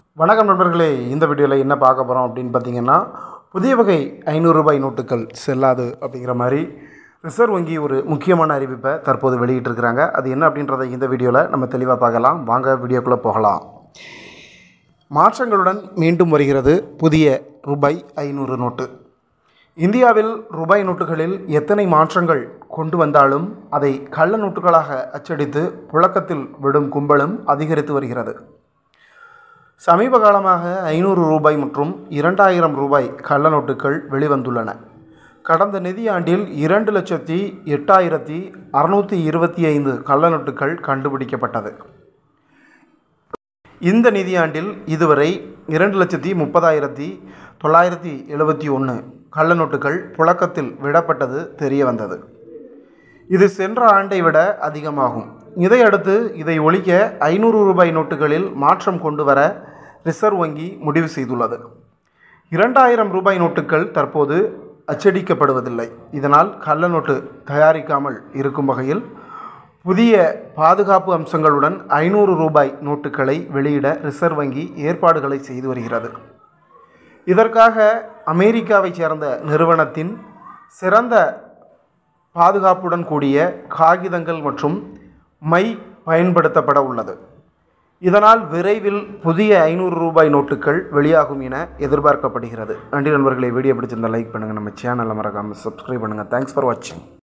வணக்கம் நண்பர்களே இந்த வீடியோவில் என்ன பார்க்க போகிறோம் அப்படின்னு பார்த்தீங்கன்னா புதிய வகை ஐநூறு ரூபாய் நோட்டுகள் செல்லாது அப்படிங்கிற மாதிரி ரிசர்வ் வங்கி ஒரு முக்கியமான அறிவிப்பை தற்போது வெளியிட்டிருக்கிறாங்க அது என்ன அப்படின்றத இந்த வீடியோவில் நம்ம தெளிவாக பார்க்கலாம் வாங்க வீடியோக்குள்ளே போகலாம் மாற்றங்களுடன் மீண்டும் வருகிறது புதிய ரூபாய் ஐநூறு நோட்டு இந்தியாவில் ரூபாய் நோட்டுகளில் எத்தனை மாற்றங்கள் கொண்டு வந்தாலும் அதை கள்ள நோட்டுகளாக அச்சடித்து புழக்கத்தில் விடும் கும்பலும் அதிகரித்து வருகிறது சமீப காலமாக ஐநூறு ரூபாய் மற்றும் இரண்டாயிரம் ரூபாய் கள்ள நோட்டுகள் வெளிவந்துள்ளன கடந்த நிதியாண்டில் இரண்டு லட்சத்தி எட்டாயிரத்தி அறுநூற்றி இருபத்தி ஐந்து கள்ள நோட்டுகள் கண்டுபிடிக்கப்பட்டது இந்த நிதியாண்டில் இதுவரை இரண்டு லட்சத்தி முப்பதாயிரத்தி தொள்ளாயிரத்தி எழுபத்தி ஒன்று கள்ள நோட்டுகள் புழக்கத்தில் விடப்பட்டது தெரிய வந்தது இது சென்ற ஆண்டை விட அதிகமாகும் இதையடுத்து இதை ஒழிக்க ஐநூறு ரூபாய் நோட்டுகளில் மாற்றம் கொண்டு வர ரிசர்வ் வங்கி முடிவு செய்துள்ளது இரண்டாயிரம் ரூபாய் நோட்டுகள் தற்போது அச்சடிக்கப்படுவதில்லை இதனால் கள்ள நோட்டு தயாரிக்காமல் இருக்கும் வகையில் புதிய பாதுகாப்பு அம்சங்களுடன் ஐநூறு ரூபாய் நோட்டுகளை வெளியிட ரிசர்வ் வங்கி ஏற்பாடுகளை செய்து வருகிறது இதற்காக அமெரிக்காவைச் சேர்ந்த நிறுவனத்தின் சிறந்த பாதுகாப்புடன் கூடிய காகிதங்கள் மற்றும் மை பயன்படுத்தப்பட உள்ளது இதனால் விரைவில் புதிய ஐநூறு ரூபாய் நோட்டுகள் வெளியாகும் என எதிர்பார்க்கப்படுகிறது நன்றி நண்பர்களே வீடியோ பிடிச்சிருந்தால் லைக் பண்ணுங்கள் நம்ம சேனலை மறக்காமல் சப்ஸ்கிரைப் பண்ணுங்கள் தேங்க்ஸ் ஃபார் வாட்சிங்